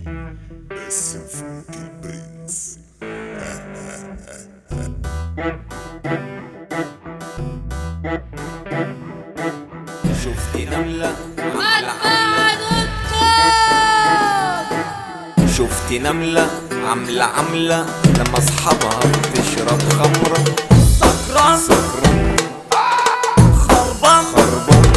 باسم فوق البرنس شفت نملة مدفع دكتور شفت نملة عاملة عاملة لما اصحابها بتشرب خمرة سكران سكران خربان خربان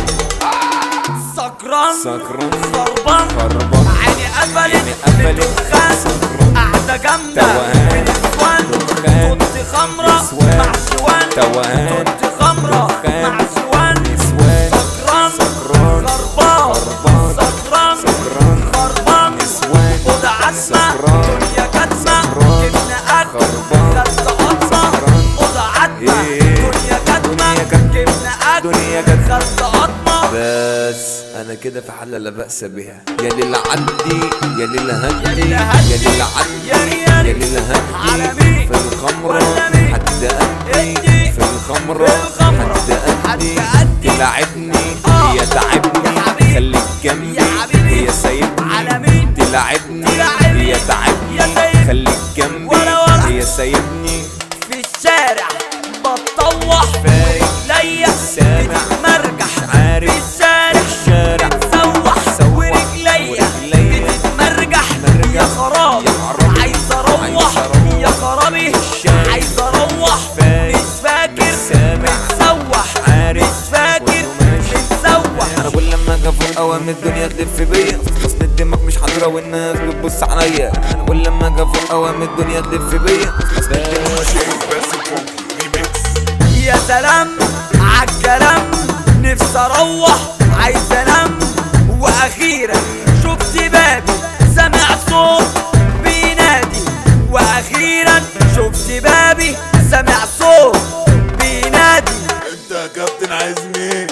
سكران سكران خربان خربان عيني قفلت قفلت. دخان سكران قاعدة جامدة توهان. ونسوان دخان. كنت خمرة نسوان. مع سوان توهان. كنت خمرة دخان. مع سوان نسوان سكران سكران. خربان خربان. سكران سكران. خربان نسوان. خد عتمة سكران. دنيا كتمة سكران. جبنا أكل خربان. خدت قطمة سكران. خد عتمة إيه. دنيا كتمة دنيا كتمة. جبنا أكل دنيا كتمة. خدت قطمة بس انا كده في حالة لا بأس بها يا ليلة عدي يا ليلة هدي يا ليلة هدي. يا ليلة عدي يا ريال. يا ليلة هدي على مين؟ في الخمرة ولا مين؟ حد أدي ادي. في الخمرة في الخمرة. حد أدي حد أدي. تلعبني آه. هي تعبني يا حبيبي. خليك جنبي يا حبيبي. هي سايبني على مين؟ تلعبني تلعبني. هي تعبني يا سايبني. خليك جنبي ولا ولا. هي سايبني في الشارع بتطوح فارق. ورجليا سامع. بتتمرجح مش عارف. في الشارع في الشارع. بتسوح سوح. ورجليا ورجليا. بتتمرجح مرجح. يا خراب يا خراب. عايز اروح عايز أروح. يا خرابي الشارع. عايز اروح فارق. مش فاكر مش سامع. متسوح عارف. مش فاكر كله ماشي. متسوح انا كل لما اجي افوق اوام الدنيا تلف بيا غصن الدماغ مش حاضرة والناس بتبص عليا انا كل لما اجي افوق اوام الدنيا تلف بيا غصن الدماغ باسم فوق ريميكس يا سلام عالكلام نفسي اروح عايز انام واخيرا شفت بابي سمع صوت بينادي واخيرا شفت بابي سمع صوت بينادي انت يا كابتن عايز مين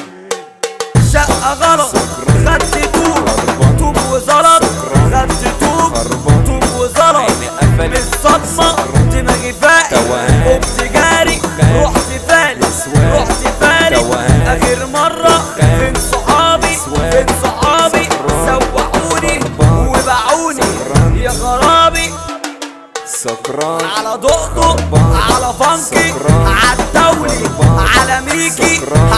شقة غلط سكران. خدت طوب خربان. طوب وزلط سكران. خدت طوب خربان. طوب وزلط عيني قفلت. بالصدمة سكران. دماغي فاقت توهان. قمت جاري دخان. رحت فالس نسوان. رحت فالس توهان. آخر مرة دخان. فين صحابي نسوان. فين صحابي سكران. سوحوني خربان. وباعوني سكران. يا خرابي سكران على دقدق خربان. على فانكي سكران. على الدولي خربان. على ميكي سكران.